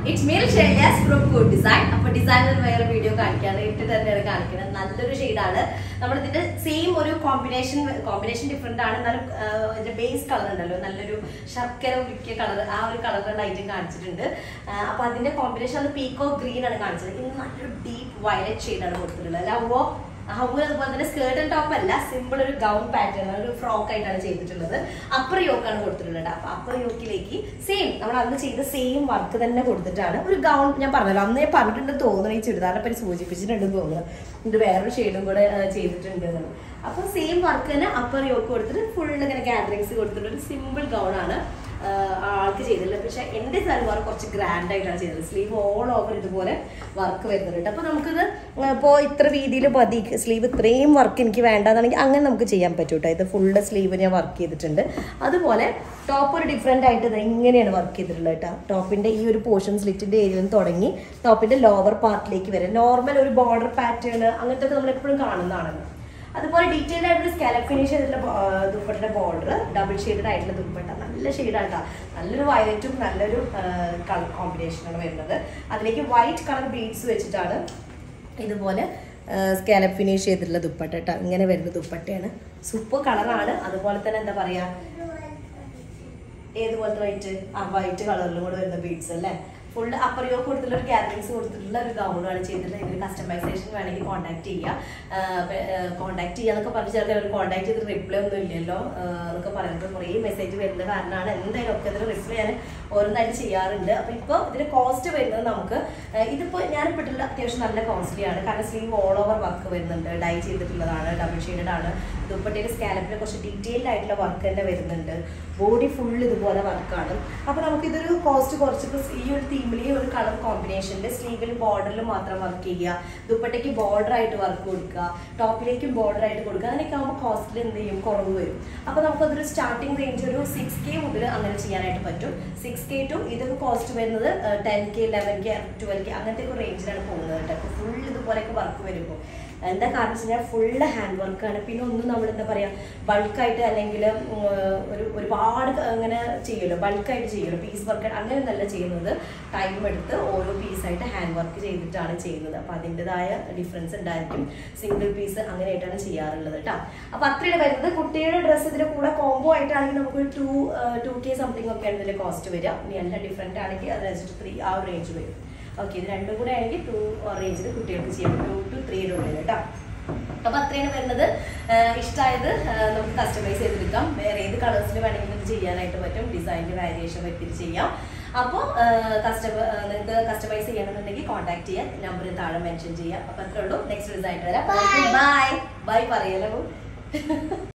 It's meal shares from good design അപ്പൊ designer വേറെ video കാണിക്കാണ് ഇട്ട് തന്നെയാണ് കാണിക്കുന്നത് നല്ലൊരു ഷെയ്ഡാണ് നമ്മൾ ഇതിന്റെ സെയിം ഒരു കോമ്പിനേഷൻ കോമ്പിനേഷൻ ഡിഫറെന്റ് ആണ് എന്നാലും ആ, ഇതിന്റെ ബേസ് കളർ ഉണ്ടല്ലോ നല്ലൊരു ശർക്കര ഉരുക്കിയ കളർ ആ ഒരു കളറിലുള്ള ഐറ്റം കാണിച്ചിട്ടുണ്ട് ആ, അപ്പൊ അതിന്റെ കോമ്പിനേഷൻ അത് പീക്കോ ഗ്രീൻ ആണ് കാണിച്ചത് ഇന്ന് നല്ലൊരു ഡീപ്പ് വയലറ്റ് ഷെയ്ഡാണ് കൊടുത്തിട്ടുള്ളത് അല്ല അപ്പോ ഹവു അതുപോലെ തന്നെ സ്കേർട്ട് ആൻഡ് ടോപ്പ് അല്ല സിമ്പിൾ ഒരു ഗൗൺ പാറ്റേൺ ഒരു ഫ്രോക്ക് ആയിട്ടാണ് ചെയ്തിട്ടുള്ളത് അപ്പർ യോക്കാണ് കൊടുത്തിട്ടുള്ളത് അപ്പൊ അപ്പർ യോക്കിലേക്ക് സെയിം നമ്മൾ അന്ന് ചെയ്ത സെയിം വർക്ക് തന്നെ കൊടുത്തിട്ടാണ് ഒരു ഗൗൺ ഞാൻ പറഞ്ഞല്ലോ അന്ന് ഞാൻ പറഞ്ഞിട്ടുണ്ടെന്ന് തോന്നുന്നു ഈ ചുരിദാറിനെ പറ്റി സൂചിപ്പിച്ചിട്ടുണ്ടെന്ന് തോന്നുന്നു ഇത് വേറൊരു ഷെയ്ഡും കൂടെ ആ, ചെയ്തിട്ടുണ്ട് എന്നുള്ളത്. അപ്പൊ സെയിം വർക്ക് തന്നെ അപ്പർ യോക്ക് കൊടുത്തിട്ട് ഫുൾ ഇങ്ങനെ ഗാദറിങ്സ് കൊടുത്തിട്ട് ഒരു സിമ്പിൾ ഗൗൺ ആണ് ആഹ് ആൾക്ക് ചെയ്തില്ല പക്ഷെ എന്റെ സൽവാർ കുറച്ച് ഗ്രാൻഡ് ആയിട്ടാണ് ചെയ്തത് സ്ലീവ് ഓൾ ഓവർ ഇതുപോലെ വർക്ക് വരുന്നുണ്ട് അപ്പൊ നമുക്കിത് ഇപ്പോൾ ഇത്ര രീതിയിൽ മതി സ്ലീവ് ഇത്രയും വർക്ക് എനിക്ക് വേണ്ടാന്നാണെങ്കിൽ അങ്ങനെ നമുക്ക് ചെയ്യാൻ പറ്റും കേട്ടോ ഇത് ഫുള്ള് സ്ലീവ് ഞാൻ വർക്ക് ചെയ്തിട്ടുണ്ട് അതുപോലെ ടോപ്പ് ഒരു ഡിഫറെൻ്റ് ആയിട്ട് ഇത് ഇങ്ങനെയാണ് വർക്ക് ചെയ്തിട്ടുള്ളത് കേട്ടോ ടോപ്പിന്റെ ഈ ഒരു പോർഷൻ സ്ലിറ്റിന്റെ ഏരിയയിൽ നിന്ന് തുടങ്ങി ടോപ്പിന്റെ ലോവർ പാർട്ടിലേക്ക് വരെ നോർമൽ ഒരു ബോർഡർ പാറ്റേൺ അങ്ങനത്തെ ഒക്കെ നമ്മൾ എപ്പോഴും കാണുന്നതാണല്ലോ അതുപോലെ ഡീറ്റെയിൽഡ് ആയിട്ടുള്ള സ്കാലപ്പ് ഫിനിഷ് ചെയ്തിട്ടുള്ള ദുപ്പട്ടയുടെ ബോർഡർ ഡബിൾ ഷെയ്ഡഡ് ആയിട്ടുള്ള ദുപ്പട്ട നല്ല ഷെയ്ഡാണ് കേട്ടോ നല്ലൊരു വയലറ്റും നല്ലൊരു കളർ കോമ്പിനേഷനാണ് വരുന്നത് അതിലേക്ക് വൈറ്റ് കളർ ബീഡ്സ് വെച്ചിട്ടാണ് ഇതുപോലെ സ്കാലപ്പ് ഫിനിഷ് ചെയ്തിട്ടുള്ള ദുപ്പട്ട കേട്ടോ ഇങ്ങനെ വരുന്ന ദുപ്പട്ടയാണ് സൂപ്പർ കളറാണ് അതുപോലെ തന്നെ എന്താ പറയാ ഏതുപോലത്തെ വൈറ്റ് ആ വൈറ്റ് കളറിലും കൂടെ വരുന്ന ബീഡ്സ് അല്ലേ ഫുൾ അപ്പർ യോക്ക് കൊടുത്തിട്ടുള്ള ഒരു ഗാദറിങ്സ് കൊടുത്തിട്ടുള്ള ഒരു ഗൗണാണ് ചെയ്തിട്ടുള്ളത് ഇതിന് കസ്റ്റമൈസേഷൻ വേണമെങ്കിൽ കോൺടാക്ട് ചെയ്യുക കോൺടാക്ട് ചെയ്യാന്നൊക്കെ പറഞ്ഞ് ചിലപ്പോൾ അവർ കോൺടാക്ട് ചെയ്തിട്ട് റിപ്ലൈ ഒന്നും ഇല്ലല്ലോ ആഹ് എന്നൊക്കെ പറയുന്നത് കുറേ മെസ്സേജ് വരുന്ന കാരണമാണ് എന്തായാലും ഒക്കെ ഇതിന് റിപ്ലൈ ഞാൻ ഓരോന്നായിട്ട് ചെയ്യാറുണ്ട് അപ്പൊ ഇപ്പോൾ ഇതിന് കോസ്റ്റ് വരുന്നത് നമുക്ക് ആഹ് ഇതിപ്പോ ഞാൻ ഇട്ടിട്ടുള്ള അത്യാവശ്യം നല്ല കോസ്റ്റ്ലി ആണ് കാരണം സ്ലീവ് ഓൾ ഓവർ വർക്ക് വരുന്നുണ്ട് ഡൈ ചെയ്തിട്ടുള്ളതാണ് ഡബിൾ ഷെയ്ഡഡ് ആണ് ദുപ്പട്ടയുടെ സ്കാലപ്പിൽ കുറച്ച് ഡീറ്റെയിൽഡ് ആയിട്ടുള്ള വർക്ക് തന്നെ വരുന്നുണ്ട് ബോഡി ഫുൾ ഇതുപോലെ വർക്കാണ് അപ്പൊ നമുക്ക് ഇതൊരു കോസ്റ്റ് കുറച്ചിട്ട് ഈ ഒരു തീമിൽ ഈ ഒരു കളർ കോമ്പിനേഷനിൽ സ്ലീവിൽ ബോർഡറിൽ മാത്രം വർക്ക് ചെയ്യുക ദുപ്പട്ടയ്ക്ക് ബോർഡർ ആയിട്ട് വർക്ക് കൊടുക്കുക ടോപ്പിലേക്കും ബോർഡർ ആയിട്ട് കൊടുക്കുക അങ്ങനെയൊക്കെ ആകുമ്പോൾ കോസ്റ്റിൽ എന്ത് ചെയ്യും കുറവ് വരും അപ്പൊ നമുക്കതൊരു സ്റ്റാർട്ടിംഗ് റേഞ്ച് ഒരു സിക്സ് കെ മുതൽ അങ്ങനെ ചെയ്യാനായിട്ട് പറ്റും സിക്സ് കെ ടു ഇതൊക്കെ കോസ്റ്റ് വരുന്നത് ten K eleven K twelve K അങ്ങനത്തെ ഒക്കെ റേഞ്ചിലാണ് പോകുന്നത് കേട്ടോ അപ്പോൾ ഫുൾ ഇതുപോലെയൊക്കെ വർക്ക് വരുമ്പോൾ എന്താ കാരണം വെച്ച് കഴിഞ്ഞാൽ ഫുള്ള് ഹാൻഡ് വർക്കാണ് പിന്നെ ഒന്നും നമ്മൾ എന്താ പറയുക ബൾക്കായിട്ട് അല്ലെങ്കിൽ ഒരു ഒരുപാട് അങ്ങനെ ചെയ്യുമല്ലോ ബൾക്കായിട്ട് ചെയ്യുമല്ലോ പീസ് വർക്ക് അങ്ങനെ നല്ല ചെയ്യുന്നത് ടൈം എടുത്ത് ഓരോ പീസായിട്ട് ഹാൻഡ് വർക്ക് ചെയ്തിട്ടാണ് ചെയ്യുന്നത് അപ്പോൾ അതിൻ്റെതായ ഡിഫറൻസ് ഉണ്ടായിരിക്കും സിംഗിൾ പീസ് അങ്ങനെയായിട്ടാണ് ചെയ്യാറുള്ളത് കേട്ടോ അപ്പോൾ അത്രയാണ് വരുന്നത് കുട്ടിയുടെ ഡ്രസ്സ് ഇതിൻ്റെ കൂടെ കോംബോ ആയിട്ടാണെങ്കിൽ നമുക്ക് ടു ടു കെ സംതിങ് ഒക്കെയാണ് ഇതിൻ്റെ കോസ്റ്റ് വരിക ഇനി എല്ലാം ഡിഫറെൻ്റ് ആണെങ്കിൽ അതനുസരിച്ച് ത്രീ ആ ഒരു റേഞ്ച് വരും ഓക്കെ ഇത് രണ്ടും കൂടെ ആണെങ്കിൽ ടു റേഞ്ചിൽ കുട്ടികൾക്ക് ചെയ്യാം ടു ടു ത്രീയുടെ ഉള്ളിൽ കേട്ടോ അപ്പൊ അത്രയാണ് വരുന്നത് ആഹ് ഇഷ്ടമായത് ആഹ് നമുക്ക് കസ്റ്റമൈസ് ചെയ്തെടുക്കാം വേറെ ഏത് കളേഴ്സിൽ വേണമെങ്കിലും ഇത് ചെയ്യാനായിട്ട് പറ്റും ഡിസൈനിന്റെ വാരിയേഷൻ വരുത്തിയിട്ട് ചെയ്യാം അപ്പോൾ കസ്റ്റമർ നിങ്ങൾക്ക് കസ്റ്റമൈസ് ചെയ്യണമെന്നുണ്ടെങ്കിൽ കോൺടാക്ട് ചെയ്യാം നമ്പർ താഴെ മെൻഷൻ ചെയ്യാം അപ്പൊ അത്രേ ഉള്ളൂ നെക്സ്റ്റ് ഡിസൈൻ വരാം ബൈ ബൈ പറയലോ